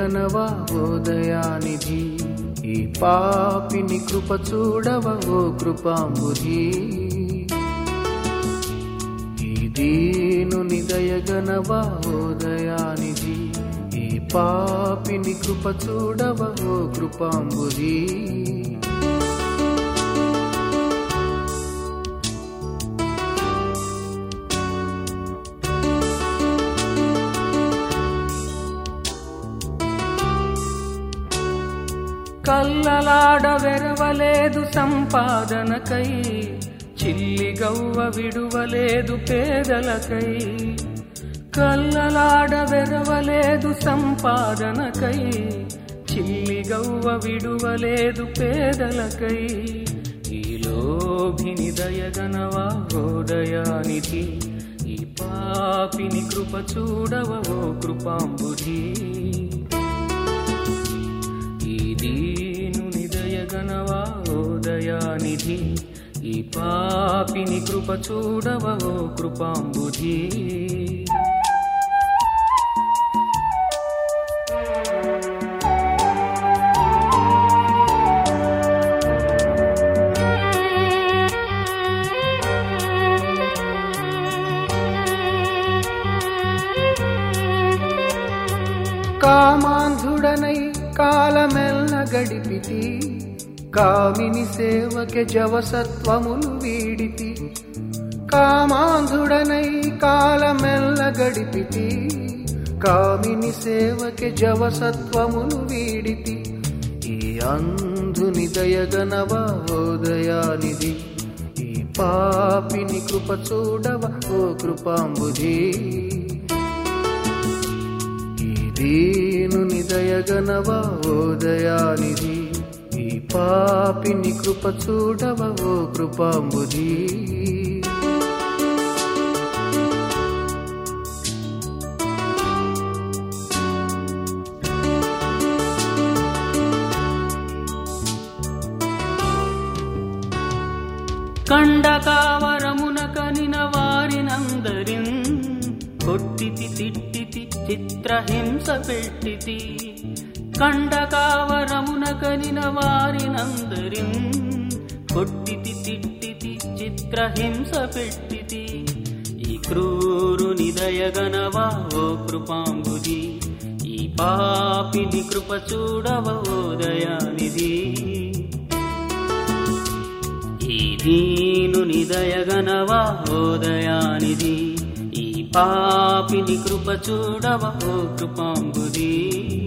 దయగనవా ఓ దయానిధి ఈ పాపిని కృప చూడవ ఓ కృపాంబుధి ఈ దీనుని దయగనవా ఓ దయానిధి ఈ పాపిని కృప చూడవ ఓ కృపాంబుధి కల్లలాడ వెరవలేదు సంపాదనకై చిల్లి గవ్వ విడువలేదు పేదలకై కల్లలాడ వెరవలేదు సంపాదనకై చిల్లి గవ్వ విడువలేదు పేదలకై ఈ లోభిని దయగనవా హోదయానిధి ఈ పాపిని కృప చూడవ ఓ కృపాంబుధి ఈ దీనుని దయగనవా ఓ దయానిధి ఈ పాపిని కృప చూడవ ఓ కృపాంబుధి కామాంధుడనై కాలమెల్ల గడిపితి కామిని సేవకె జవసత్వములు వీడితి కామాంధుడనై కాలమెల్ల గడిపితి కామిని సేవకె జవసత్వములు వీడితి ఈ అంధుని దయగనవా ఓ దయానిధి ఈ పాపిని కృప చూడవ ఓ కృపాంబుధి ఈ దీనుని దయగనవా ఓ దయానిధి ఈ పాపిని కృప చూడవ ఓ కృపాంబుధి కండకావరమున కనిన వారినందరిన్ కొట్టితి తిట్టితి చిత్రహింస పెట్టితి కండకావరమున కనిన వారినందరిన్ కొట్టితి తిట్టితి చిత్రహింస పెట్టితి ఈ క్రూరుని దయగనవా ఓ కృపాంబుది ఈ పాపిని కృప చూడవ ఓ దయానిధి ఈ దీనుని దయగనవా ఓ దయానిధి ఈ పాపిని కృప చూడవ ఓ కృపాంబుది